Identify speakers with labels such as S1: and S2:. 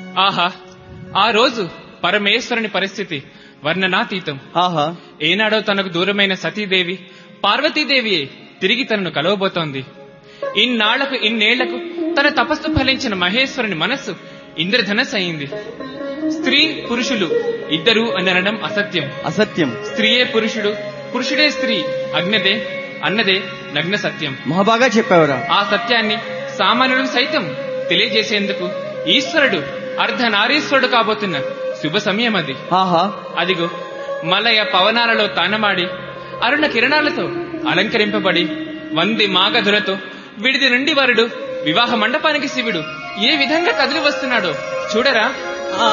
S1: ఆహా ఆ రోజు పరమేశ్వరుని పరిస్థితి వర్ణనాతీతం
S2: ఆహా
S1: ఏనాడో తనకు దూరమైన సతీదేవి పార్వతీదేవియే తిరిగి తనను కలవబోతోంది ఇన్నాళ్లకు ఇన్నేళ్లకు తన తపస్సు ఫలించిన మహేశ్వరుని మనస్సు ఇంద్రధనస్ అయింది స్త్రీ పురుషులు ఇద్దరు అని అనడం అసత్యం
S2: అసత్యం
S1: స్త్రీయే పురుషుడు పురుషుడే స్త్రీ అగ్నదే అన్నదే నగ్న సత్యం
S2: మహాబాగా చెప్పావురా
S1: ఆ సత్యాన్ని సామాన్యుడు సైతం తెలియజేసేందుకు ఈశ్వరుడు అర్ధనారీశ్వరుడు కాబోతున్న శుభ సమయం అది
S2: ఆహా
S1: అదిగో మలయ పవనాలలో తానమాడి అరుణ కిరణాలతో అలంకరింపబడి వంది మాగధులతో విడిది నుండి వరుడు వివాహ మండపానికి శివుడు ఏ విధంగా కదిలి వస్తున్నాడో చూడరా